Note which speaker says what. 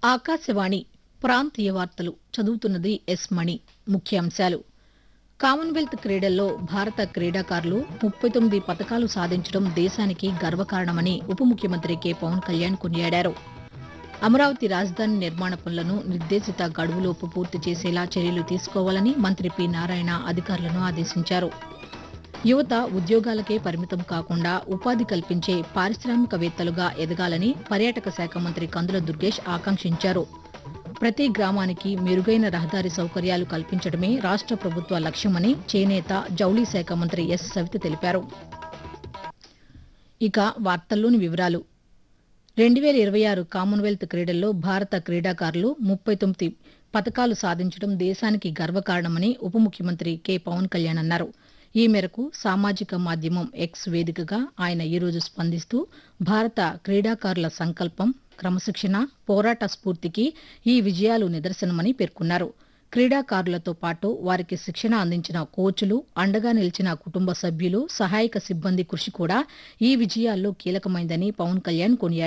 Speaker 1: ఆకాశవాణి ప్రాంతీయ వార్తలు చదువుతున్నది ఎస్ మణి ముఖ్యాంశాలు కామన్వెల్త్ క్రీడల్లో భారత క్రీడాకారులు ముప్పై తొమ్మిది పతకాలు సాధించడం దేశానికి గర్వకారణమని ఉప ముఖ్యమంత్రి కె పవన్ కళ్యాణ్ కొనియాడారు అమరావతి రాజధాని నిర్మాణ పనులను నిర్దేశిత గడువులోపు పూర్తి చేసేలా చర్యలు తీసుకోవాలని మంత్రి పి నారాయణ అధికారులను ఆదేశించారు యువత ఉద్యోగాలకే పరిమితం కాకుండా ఉపాధి కల్పించే పారిశ్రామికవేత్తలుగా ఎదగాలని పర్యాటక శాఖ మంత్రి కందుల దుర్గేష్ ఆకాంక్షించారు ప్రతి గ్రామానికి మెరుగైన రహదారి సౌకర్యాలు కల్పించడమే రాష్ట ప్రభుత్వ లక్ష్యమని చేనేత జౌళి శాఖ మంత్రి ఎస్ సవిత తెలిపారు ఇక వార్తల్లోని వివరాలు రెండు వేల ఇరవై ఆరు కామన్వెల్త్ క్రీడల్లో భారత క్రీడాకారులు ముప్పై తొమ్మిది పతకాలు సాధించడం దేశానికి గర్వకారణమని ఉప ముఖ్యమంత్రి కె పవన్ కళ్యాణ్ అన్నారు ఈ మేరకు సామాజిక మాధ్యమం ఎక్స్ వేదికగా ఆయన ఈరోజు స్పందిస్తూ భారత క్రీడాకారుల సంకల్పం క్రమశిక్షణ పోరాట స్ఫూర్తికి ఈ విజయాలు నిదర్శనమని పేర్కొన్నారు క్రీడాకారులతో పాటు వారికి శిక్షణ అందించిన కోచ్లు అండగా నిలిచిన కుటుంబ సభ్యులు సహాయక సిబ్బంది కృషి కూడా ఈ విజయాల్లో కీలకమైందని పవన్ కళ్యాణ్ కొనియాడారు